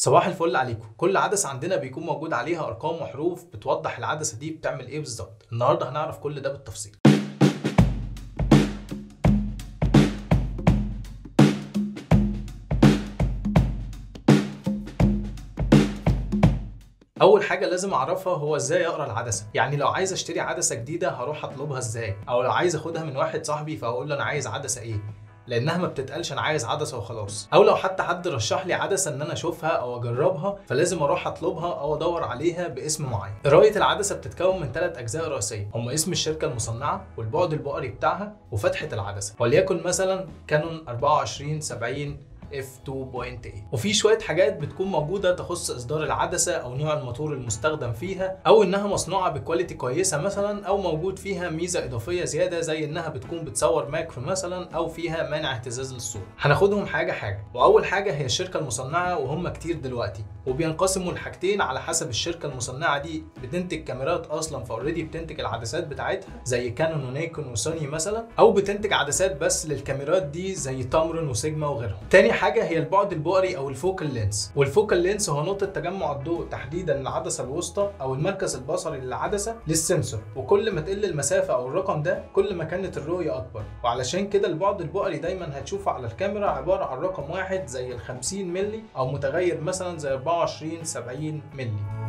صباح الفل عليكم كل عدسة عندنا بيكون موجود عليها أرقام وحروف بتوضح العدسة دي بتعمل إيه بالظبط النهاردة هنعرف كل ده بالتفصيل اول حاجه لازم اعرفها هو ازاي اقرا العدسه يعني لو عايز اشتري عدسه جديده هروح اطلبها ازاي او لو عايز اخدها من واحد صاحبي فهقول له انا عايز عدسه ايه لانها ما بتتقالش انا عايز عدسه وخلاص او لو حتى حد رشح لي عدسه ان انا اشوفها او اجربها فلازم اروح اطلبها او ادور عليها باسم معين قرايه العدسه بتتكون من ثلاث اجزاء رئيسيه هم اسم الشركه المصنعه والبعد البؤري بتاعها وفتحه العدسه وليكن مثلا كانون 24 70 f2.8 وفي شويه حاجات بتكون موجوده تخص اصدار العدسه او نوع الموتور المستخدم فيها او انها مصنوعه بكواليتي كويسه مثلا او موجود فيها ميزه اضافيه زياده زي انها بتكون بتصور ماكرو مثلا او فيها مانع اهتزاز للصوره هناخدهم حاجه حاجه واول حاجه هي الشركه المصنعه وهم كتير دلوقتي وبينقسموا لحاجتين على حسب الشركه المصنعه دي بتنتج كاميرات اصلا فاوريدي بتنتج العدسات بتاعتها زي كانون ونيكون وسوني مثلا او بتنتج عدسات بس للكاميرات دي زي تامرون وسيجما وغيرهم تاني حاجه هي البعد البؤري او الفوكال لينس والفوكال لينس هو نقطه تجمع الضوء تحديدا العدسه الوسطى او المركز البصري للعدسه للسنسور وكل ما تقل المسافه او الرقم ده كل ما كانت الرؤيه اكبر وعلشان كده البعد البؤري دايما هتشوفه على الكاميرا عباره عن رقم واحد زي ال 50 مللي او متغير مثلا زي 24 70 مللي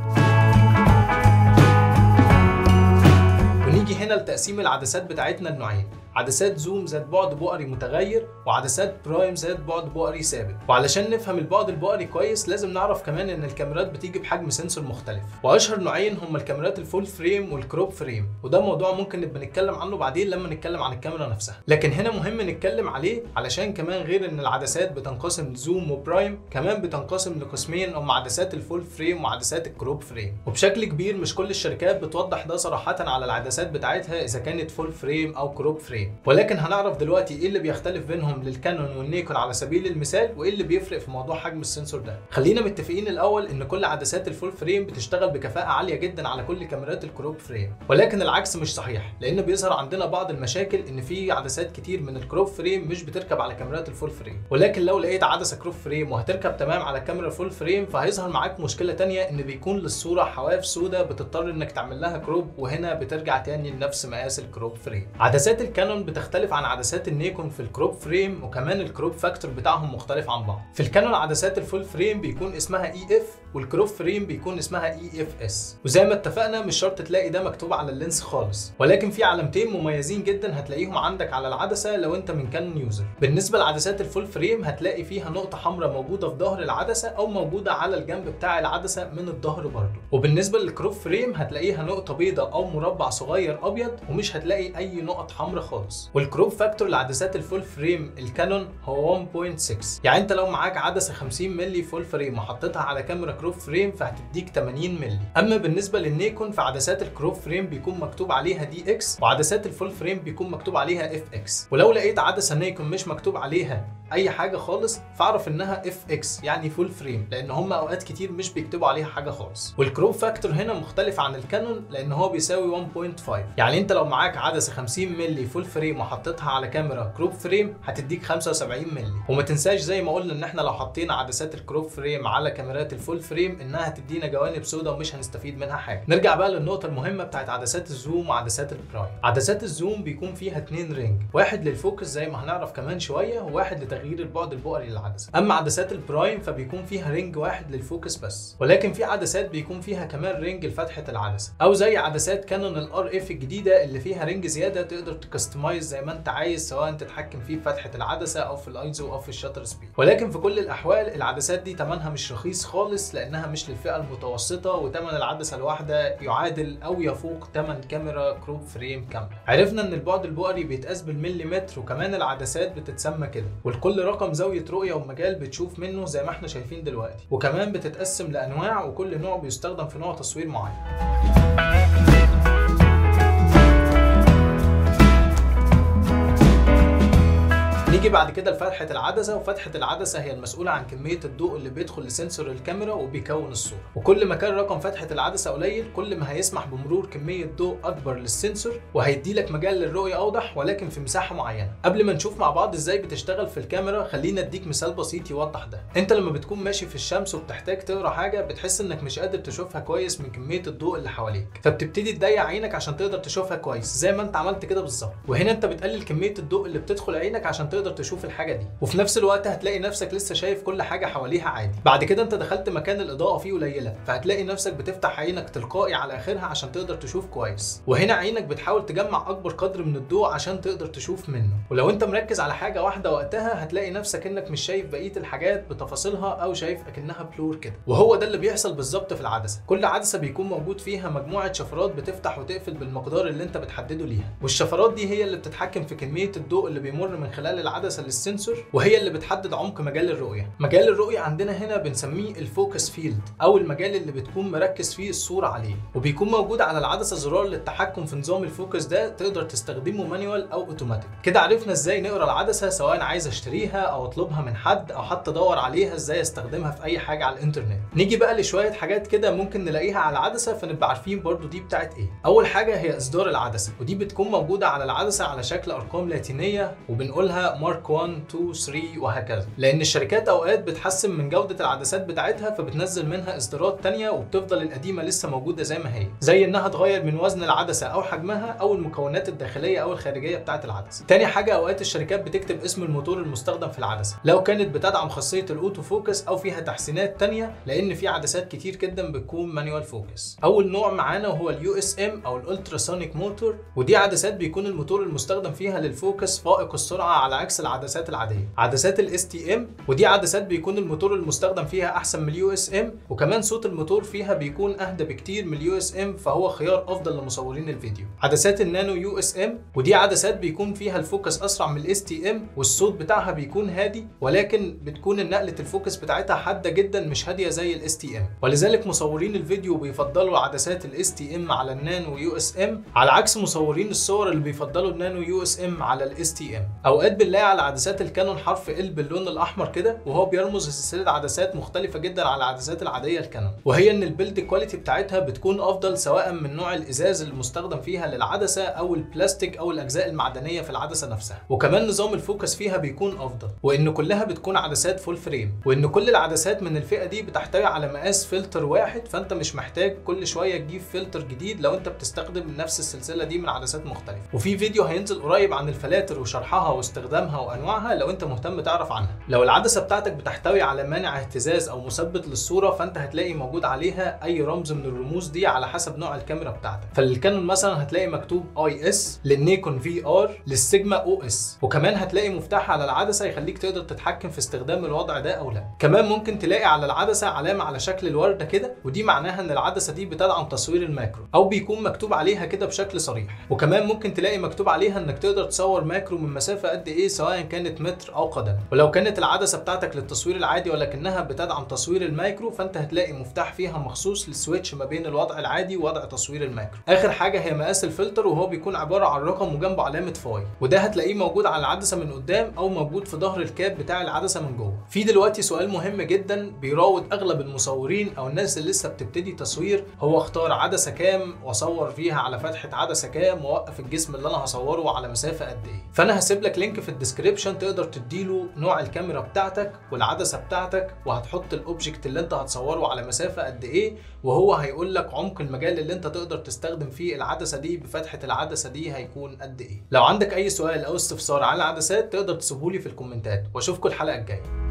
ونيجي هنا لتقسيم العدسات بتاعتنا لنوعين عدسات زوم ذات بعد بؤري متغير وعدسات برايم ذات بعد بؤري ثابت وعلشان نفهم البعد البؤري كويس لازم نعرف كمان ان الكاميرات بتيجي بحجم سنسور مختلف واشهر نوعين هما الكاميرات الفول فريم والكروب فريم وده موضوع ممكن نبقى نتكلم عنه بعدين لما نتكلم عن الكاميرا نفسها لكن هنا مهم نتكلم عليه علشان كمان غير ان العدسات بتنقسم لزوم وبرايم كمان بتنقسم لقسمين هم عدسات الفول فريم وعدسات الكروب فريم وبشكل كبير مش كل الشركات بتوضح ده صراحه على العدسات بتاعتها اذا كانت فول فريم او كروب فريم ولكن هنعرف دلوقتي ايه اللي بيختلف بينهم للكانون والنيكون على سبيل المثال وايه اللي بيفرق في موضوع حجم السنسور ده خلينا متفقين الاول ان كل عدسات الفول فريم بتشتغل بكفاءه عاليه جدا على كل كاميرات الكروب فريم ولكن العكس مش صحيح لان بيظهر عندنا بعض المشاكل ان في عدسات كتير من الكروب فريم مش بتركب على كاميرات الفول فريم ولكن لو لقيت عدسه كروب فريم وهتركب تمام على كاميرا فول فريم فهيظهر معاك مشكله تانية ان بيكون للصوره حواف سوداء بتضطر انك تعمل لها كروب وهنا بترجع تاني لنفس مقاس الكروب فريم عدسات الكانون بتختلف عن عدسات النيكون في الكروب فريم وكمان الكروب فاكتور بتاعهم مختلف عن بعض في الكانون عدسات الفول فريم بيكون اسمها اي اف والكروب فريم بيكون اسمها اي اف اس وزي ما اتفقنا مش شرط تلاقي ده مكتوب على اللينس خالص ولكن في علامتين مميزين جدا هتلاقيهم عندك على العدسه لو انت من كانون يوزر بالنسبه لعدسات الفول فريم هتلاقي فيها نقطه حمراء موجوده في ظهر العدسه او موجوده على الجنب بتاع العدسه من الظهر برضه وبالنسبه للكروب فريم هتلاقيها نقطه بيضاء او مربع صغير ابيض ومش هتلاقي اي نقط حمراء خالص والكروب فاكتور لعدسات الفول فريم الكانون هو 1.6 يعني انت لو معاك عدسه 50 مللي فول فريم وحطيتها على كاميرا كروب فريم فهتديك 80 مللي اما بالنسبه للنيكون فعدسات الكروب فريم بيكون مكتوب عليها دي اكس وعدسات الفول فريم بيكون مكتوب عليها اف اكس ولو لقيت عدسه نيكون مش مكتوب عليها اي حاجه خالص فاعرف انها اف اكس يعني فول فريم لان هم اوقات كتير مش بيكتبوا عليها حاجه خالص والكروب فاكتور هنا مختلف عن الكانون لان هو بيساوي 1.5 يعني انت لو معاك عدسه 50 مللي فول فريم وحطيتها على كاميرا كروب فريم هتديك 75 مللي وما تنساش زي ما قلنا ان احنا لو حطينا عدسات الكروب فريم على كاميرات الفول فريم انها هتدينا جوانب سوداء ومش هنستفيد منها حاجه نرجع بقى للنقطه المهمه بتاعت عدسات الزوم وعدسات البرايم عدسات الزوم بيكون فيها اتنين رينج واحد للفوكس زي ما هنعرف كمان شويه وواحد لتغيير البعد البؤري للعدسه اما عدسات البرايم فبيكون فيها رينج واحد للفوكس بس ولكن في عدسات بيكون فيها كمان رينج لفتحه العدسه او زي عدسات كانون الار اف الجديده اللي فيها رينج زياده تقدر تكستمايز زي ما انت عايز سواء تتحكم فيه في فتحه العدسه او في الايزو او في الشاتر سبيد ولكن في كل الاحوال العدسات دي ثمنها مش رخيص خالص لانها مش للفئه المتوسطه وثمن العدسه الواحده يعادل او يفوق ثمن كاميرا كروب فريم كامله عرفنا ان البعد البؤري بيتقاس بالمليمتر وكمان العدسات بتتسمى كده ولكل رقم زاويه رؤيه ومجال بتشوف منه زي ما احنا شايفين دلوقتي وكمان بتتقسم لانواع وكل نوع بيستخدم في نوع تصوير معين نيجي نيجي بعد كده لفتحه العدسه وفتحه العدسه هي المسؤوله عن كميه الضوء اللي بيدخل لسنسور الكاميرا وبيكون الصوره وكل ما كان رقم فتحه العدسه قليل كل ما هيسمح بمرور كميه ضوء اكبر للسنسور وهيدي لك مجال للرؤيه اوضح ولكن في مساحه معينه قبل ما نشوف مع بعض ازاي بتشتغل في الكاميرا خلينا اديك مثال بسيط يوضح ده انت لما بتكون ماشي في الشمس وبتحتاج تقرا حاجه بتحس انك مش قادر تشوفها كويس من كميه الضوء اللي حواليك فبتبتدي تضيق عينك عشان تقدر تشوفها كويس زي ما انت عملت كده بالظبط وهنا انت بتقلل كميه الضوء اللي بتدخل عينك عشان تقدر تشوف الحاجه دي وفي نفس الوقت هتلاقي نفسك لسه شايف كل حاجه حواليها عادي بعد كده انت دخلت مكان الاضاءه فيه قليله فهتلاقي نفسك بتفتح عينك تلقائي على اخرها عشان تقدر تشوف كويس وهنا عينك بتحاول تجمع اكبر قدر من الضوء عشان تقدر تشوف منه ولو انت مركز على حاجه واحده وقتها هتلاقي نفسك انك مش شايف بقيه الحاجات بتفاصيلها او شايف اكنها بلور كده وهو ده اللي بيحصل بالظبط في العدسه كل عدسه بيكون موجود فيها مجموعه شفرات بتفتح وتقفل بالمقدار اللي انت بتحدده ليها والشفرات دي هي اللي بتتحكم في كميه الضوء اللي بيمر من خلال العدسه للسنسور وهي اللي بتحدد عمق مجال الرؤيه مجال الرؤيه عندنا هنا بنسميه الفوكس فيلد او المجال اللي بتكون مركز فيه الصوره عليه وبيكون موجود على العدسه زرار للتحكم في نظام الفوكس ده تقدر تستخدمه مانيوال او اوتوماتيك كده عرفنا ازاي نقرا العدسه سواء عايز اشتريها او اطلبها من حد او حتى ادور عليها ازاي استخدمها في اي حاجه على الانترنت نيجي بقى لشويه حاجات كده ممكن نلاقيها على العدسه فنبقى عارفين برضو دي بتاعت ايه اول حاجه هي اصدار العدسه ودي بتكون موجوده على العدسه على شكل ارقام لاتينيه وبنقولها مارك 1 2 3 وهكذا لان الشركات اوقات بتحسن من جوده العدسات بتاعتها فبتنزل منها اصدارات تانية وبتفضل القديمه لسه موجوده زي ما هي زي انها تغير من وزن العدسه او حجمها او المكونات الداخليه او الخارجيه بتاعت العدسه تاني حاجه اوقات الشركات بتكتب اسم الموتور المستخدم في العدسه لو كانت بتدعم خاصيه الاوتو فوكس او فيها تحسينات تانية لان في عدسات كتير جدا بتكون مانيوال فوكس اول نوع معانا وهو اليو اس ام او الالتراسونيك موتور ودي عدسات بيكون الموتور المستخدم فيها للفوكس فائق السرعه على عكس العدسات العاديه عدسات الاس تي ام ودي عدسات بيكون الموتور المستخدم فيها احسن من اليو اس ام وكمان صوت الموتور فيها بيكون اهدى بكتير من اليو اس ام فهو خيار افضل لمصورين الفيديو عدسات النانو يو اس ام ودي عدسات بيكون فيها الفوكس اسرع من الاس تي ام والصوت بتاعها بيكون هادي ولكن بتكون نقله الفوكس بتاعتها حاده جدا مش هاديه زي الاس تي ام ولذلك مصورين الفيديو بيفضلوا عدسات الاس تي ام على النانو يو اس ام على عكس مصورين الصور اللي بيفضلوا النانو يو اس ام على الاس تي ام اوقات بنلاقي على عدسات الكانون حرف ال باللون الاحمر كده وهو بيرمز لسلسله عدسات مختلفه جدا على العدسات العاديه الكانون وهي ان البيلد كواليتي بتاعتها بتكون افضل سواء من نوع الازاز المستخدم فيها للعدسه او البلاستيك او الاجزاء المعدنيه في العدسه نفسها وكمان نظام الفوكس فيها بيكون افضل وان كلها بتكون عدسات فول فريم وان كل العدسات من الفئه دي بتحتوي على مقاس فلتر واحد فانت مش محتاج كل شويه تجيب فلتر جديد لو انت بتستخدم نفس السلسله دي من عدسات مختلفه وفي فيديو هينزل قريب عن الفلاتر وشرحها واستخدامها وانواعها لو انت مهتم تعرف عنها لو العدسه بتاعتك بتحتوي على مانع اهتزاز او مثبت للصوره فانت هتلاقي موجود عليها اي رمز من الرموز دي على حسب نوع الكاميرا بتاعتك فللكانون مثلا هتلاقي مكتوب اي اس للنيكون في ار للسيجما او اس وكمان هتلاقي مفتاح على العدسه يخليك تقدر تتحكم في استخدام الوضع ده او لا كمان ممكن تلاقي على العدسه علامه على شكل الورده كده ودي معناها ان العدسه دي بتدعم تصوير الماكرو او بيكون مكتوب عليها كده بشكل صريح وكمان ممكن تلاقي مكتوب عليها انك تقدر تصور ماكرو من مسافه قد ايه سواء كانت متر او قدم ولو كانت العدسه بتاعتك للتصوير العادي ولكنها بتدعم تصوير المايكرو فانت هتلاقي مفتاح فيها مخصوص للسويتش ما بين الوضع العادي ووضع تصوير الماكرو اخر حاجه هي مقاس الفلتر وهو بيكون عباره عن رقم وجنبه علامه فاي وده هتلاقيه موجود على العدسه من قدام او موجود في ظهر الكاب بتاع العدسه من جوه في دلوقتي سؤال مهم جدا بيراود اغلب المصورين او الناس اللي لسه بتبتدي تصوير هو اختار عدسه كام واصور فيها على فتحه عدسه كام واوقف الجسم اللي انا هصوره على مسافه قد ايه فانا هسيب لك لينك في الديسكريبشن تقدر تديله نوع الكاميرا بتاعتك والعدسه بتاعتك وهتحط الاوبجكت اللي انت هتصوره على مسافه قد ايه وهو هيقول لك عمق المجال اللي انت تقدر تستخدم فيه العدسه دي بفتحه العدسه دي هيكون قد ايه لو عندك اي سؤال او استفسار عن العدسات تقدر تسيبهولي في الكومنتات واشوفكم الحلقه الجايه